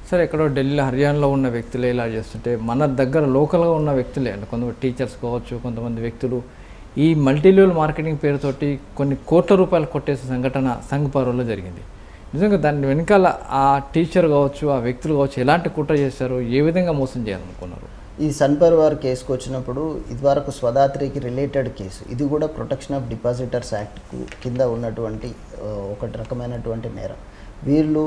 సరే ఎక్కడో ఢిల్లీ హర్యానాలో ఉన్న వ్యక్తులే ఇలా చేస్తుంటే మన దగ్గర లోకల్గా ఉన్న వ్యక్తులే అంటే కొంతమంది టీచర్స్ కావచ్చు కొంతమంది వ్యక్తులు ఈ మల్టీ లెవెల్ మార్కెటింగ్ పేరుతోటి కొన్ని కోట్ల రూపాయలు కొట్టేసే సంఘటన సంఘపరులో జరిగింది నిజంగా దాని వెనకాల ఆ టీచర్ కావచ్చు ఆ వ్యక్తులు కావచ్చు ఎలాంటి కుట్ర చేశారు ఏ విధంగా మోసం చేయాలనుకున్నారు ఈ సన్ పరివార్ కేసుకు వచ్చినప్పుడు ఇదివరకు స్వదాత్రికి రిలేటెడ్ కేసు ఇది కూడా ప్రొటెక్షన్ ఆఫ్ డిపాజిటర్స్ యాక్ట్కు కింద ఉన్నటువంటి ఆ, ఒకటి రకమైనటువంటి నేరం వీళ్ళు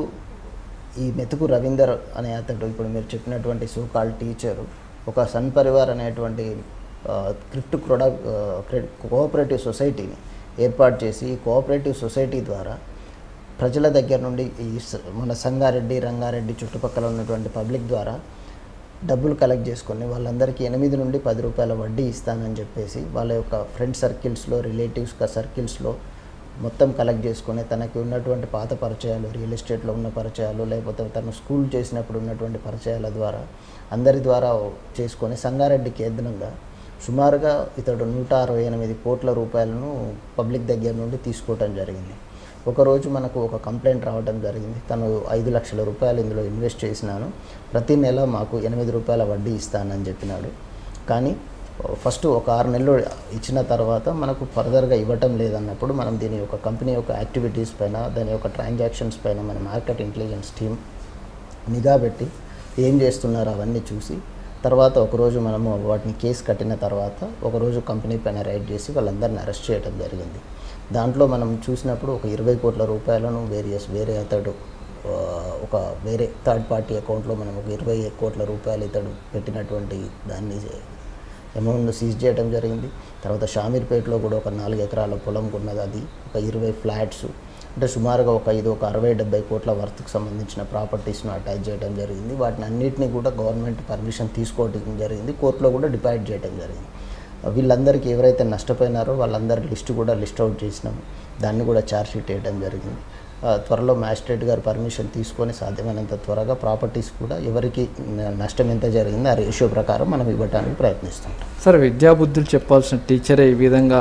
ఈ మెతుకు రవీందర్ అనే అతడు ఇప్పుడు మీరు చెప్పినటువంటి సోకాల్ టీచరు ఒక సన్ పరివార్ అనేటువంటి క్రిప్ట్ ప్రొడక్ట్ కోఆపరేటివ్ సొసైటీని ఏర్పాటు చేసి ఈ కోఆపరేటివ్ సొసైటీ ద్వారా ప్రజల దగ్గర నుండి ఈ స- మన సంగారెడ్డి రంగారెడ్డి చుట్టుపక్కల ఉన్నటువంటి పబ్లిక్ ద్వారా డబ్బులు కలెక్ట్ చేసుకొని వాళ్ళందరికీ ఎనిమిది నుండి పది రూపాయల వడ్డీ ఇస్తానని చెప్పేసి వాళ్ళ యొక్క ఫ్రెండ్ సర్కిల్స్లో రిలేటివ్స్ సర్కిల్స్లో మొత్తం కలెక్ట్ చేసుకొని తనకి ఉన్నటువంటి పాత పరిచయాలు రియల్ ఎస్టేట్లో ఉన్న పరిచయాలు లేకపోతే తను స్కూల్ చేసినప్పుడు ఉన్నటువంటి పరిచయాల ద్వారా అందరి ద్వారా చేసుకొని సంగారెడ్డి కేంద్రంగా సుమారుగా ఇతడు నూట అరవై ఎనిమిది కోట్ల రూపాయలను పబ్లిక్ దగ్గర నుండి తీసుకోవటం జరిగింది ఒకరోజు మనకు ఒక కంప్లైంట్ రావడం జరిగింది తను ఐదు లక్షల రూపాయలు ఇందులో ఇన్వెస్ట్ చేసినాను ప్రతి నెల మాకు ఎనిమిది రూపాయల వడ్డీ ఇస్తానని చెప్పినాడు కానీ ఫస్ట్ ఒక ఆరు నెలలు ఇచ్చిన తర్వాత మనకు ఫర్దర్గా ఇవ్వటం లేదన్నప్పుడు మనం దీని యొక్క కంపెనీ యొక్క యాక్టివిటీస్ పైన దాని యొక్క ట్రాన్సాక్షన్స్ పైన మన మార్కెట్ ఇంటెలిజెన్స్ టీమ్ నిఘా పెట్టి ఏం చేస్తున్నారు అవన్నీ చూసి తర్వాత ఒకరోజు మనము వాటిని కేసు కట్టిన తర్వాత ఒకరోజు కంపెనీ పైన రైడ్ చేసి వాళ్ళందరిని అరెస్ట్ చేయడం జరిగింది దాంట్లో మనం చూసినప్పుడు ఒక ఇరవై కోట్ల రూపాయలను వేరియస్ వేరే అతడు ఆ, ఒక వేరే థర్డ్ పార్టీ అకౌంట్లో మనం ఒక ఇరవై కోట్ల రూపాయలు ఇతడు పెట్టినటువంటి దాన్ని అమౌంట్ను సీజ్ చేయడం జరిగింది తర్వాత షామీర్పేటలో కూడా ఒక నాలుగు ఎకరాల పొలం ఉన్నది అది ఒక ఇరవై ఫ్లాట్స్ అంటే సుమారుగా ఒక ఐదు ఒక అరవై డెబ్బై కోట్ల వర్త్కి సంబంధించిన ప్రాపర్టీస్ను అటాచ్ చేయడం జరిగింది వాటిని అన్నింటినీ కూడా గవర్నమెంట్ పర్మిషన్ తీసుకోవడం జరిగింది కోర్టులో కూడా డిపాజిట్ చేయడం జరిగింది వీళ్ళందరికీ ఎవరైతే నష్టపోయినారో వాళ్ళందరి లిస్టు కూడా లిస్ట్ అవుట్ చేసినాము దాన్ని కూడా ఛార్జ్ షీట్ వేయడం జరిగింది ఆ, త్వరలో మ్యాజిస్ట్రేట్ గారు పర్మిషన్ తీసుకొని సాధ్యమైనంత త్వరగా ప్రాపర్టీస్ కూడా ఎవరికి న- నష్టం ఎంత జరిగిందో ఆ రేషియో ప్రకారం మనం ఇవ్వడానికి ప్రయత్నిస్తుంటాం సరే విద్యాబుద్ధులు చెప్పాల్సిన టీచరే ఈ విధంగా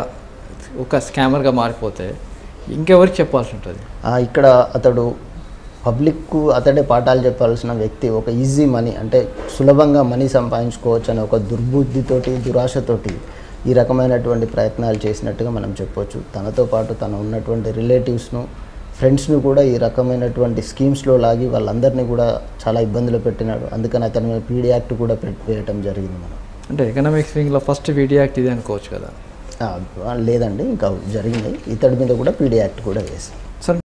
ఒక స్కామర్గా మారిపోతే ఇంకెవరికి చెప్పాల్సి ఉంటుంది ఆ, ఇక్కడ అతడు పబ్లిక్కు అతడే పాఠాలు చెప్పాల్సిన వ్యక్తి ఒక ఈజీ మనీ అంటే సులభంగా మనీ సంపాదించుకోవచ్చు అనే ఒక దుర్బుద్ధితోటి దురాశతోటి ఈ రకమైనటువంటి ప్రయత్నాలు చేసినట్టుగా మనం చెప్పొచ్చు తనతో పాటు తన ఉన్నటువంటి రిలేటివ్స్ను ఫ్రెండ్స్ను కూడా ఈ రకమైనటువంటి స్కీమ్స్లో లాగి వాళ్ళందరినీ కూడా చాలా ఇబ్బందులు పెట్టినాడు అందుకని అతని మీద పీడీ యాక్ట్ కూడా పెట్టి వేయటం జరిగింది మనం అంటే ఎకనామిక్స్ వింగ్లో ఫస్ట్ వీడియో యాక్ట్ ఇది అనుకోవచ్చు కదా ఆ, లేదండి ఇంకా జరిగినాయి ఇతడి మీద కూడా పీడీ యాక్ట్ కూడా వేసాం